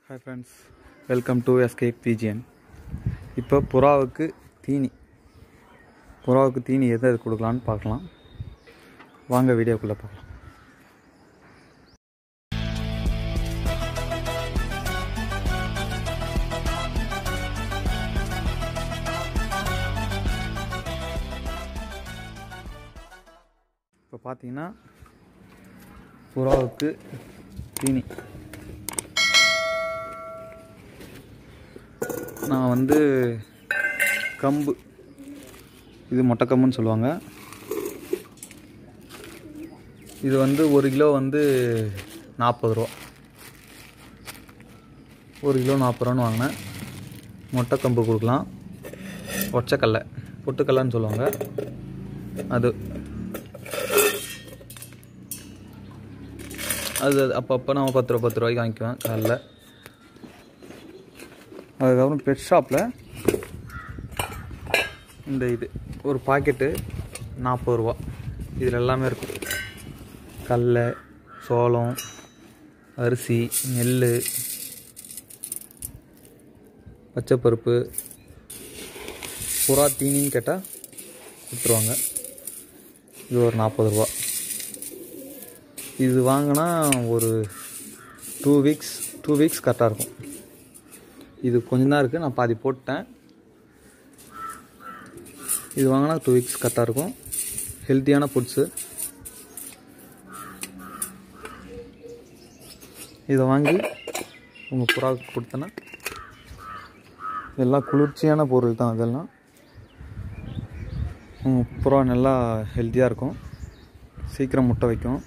hi friends welcome to escape BGN இப்போ புறாவுக்கு தீனி புறாவுக்கு தீனி எதை எது கொடுக்கலான்னு பார்க்கலாம் வாங்க வீடியோக்குள்ளே பார்க்கலாம் இப்போ பார்த்தீங்கன்னா புறாவுக்கு தீனி நான் வந்து கம்பு இது மொட்டைக்கம்புன்னு சொல்லுவாங்க இது வந்து ஒரு கிலோ வந்து நாற்பது ரூபா ஒரு கிலோ நாற்பது ரூபான்னு வாங்கினேன் மொட்டைக்கம்பு கொடுக்கலாம் ஒச்சக்கல்லை பொட்டுக்கல்லைன்னு சொல்லுவாங்க அது அது அப்பப்போ நான் பத்து ரூபா பத்து ரூபாய்க்கு வாங்கிக்குவேன் காலைல அதுக்கப்புறம் பெட் ஷாப்பில் இந்த இது ஒரு பாக்கெட்டு நாற்பது ரூபா இதில் எல்லாமே இருக்கும் கடல சோளம் அரிசி நெல் பச்சைப்பருப்பு புறா தீனின்னு கேட்டால் கொடுத்துருவாங்க இது ஒரு நாற்பது ரூபா இது வாங்கினா ஒரு டூ வீக்ஸ் டூ வீக்ஸ் கரெக்டாக இருக்கும் இது கொஞ்சம் தான் இருக்குது நான் பாதி போட்டேன் இது வாங்கினா டூ வீக்ஸ் கரெக்டாக இருக்கும் ஹெல்த்தியான ஃபுட்ஸு இதை வாங்கி உங்கள் புறாவுக்கு கொடுத்தேன்னா எல்லாம் குளிர்ச்சியான பொருள் தான் இதெல்லாம் உங்கள் புறா நல்லா ஹெல்த்தியாக இருக்கும் சீக்கிரம் முட்டை வைக்கும்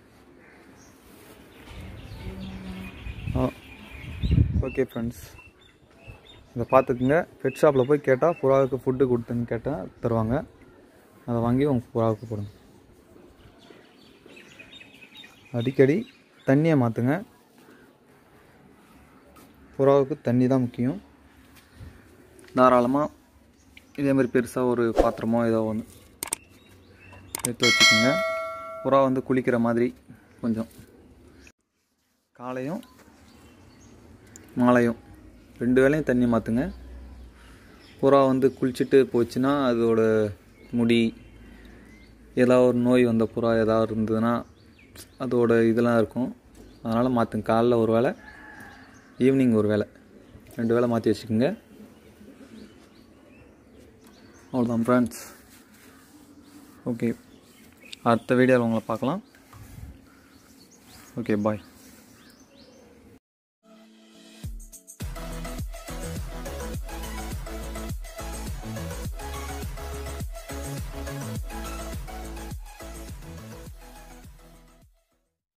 ஓகே ஃப்ரெண்ட்ஸ் இதை பார்த்துக்குங்க பெட் ஷாப்பில் போய் கேட்டால் புறாவுக்கு ஃபுட்டு கொடுத்துன்னு கேட்டால் தருவாங்க அதை வாங்கி உங்கள் புறாவுக்கு போடுங்க அடிக்கடி தண்ணியை மாற்றுங்க புறாவுக்கு தண்ணி தான் முக்கியம் தாராளமாக இதே மாதிரி பெருசாக ஒரு பாத்திரமோ ஏதோ ஒன்று எடுத்து வச்சுக்கோங்க புறா வந்து குளிக்கிற மாதிரி கொஞ்சம் காலையும் மாலையும் ரெண்டு வேளையும் தண்ணி மாற்றுங்க புறா வந்து குளிச்சுட்டு போச்சுன்னா அதோட முடி ஏதாவது ஒரு நோய் வந்த புறா ஏதாவது இருந்ததுன்னா அதோட இதெல்லாம் இருக்கும் அதனால் மாற்றுங்க காலைல ஒரு வேளை ஈவினிங் ஒரு வேளை ரெண்டு வேளை மாற்றி வச்சுக்கோங்க அவ்வளோதான் ஃப்ரெண்ட்ஸ் ஓகே அடுத்த வீடியோவில் உங்களை பார்க்கலாம் ஓகே பாய்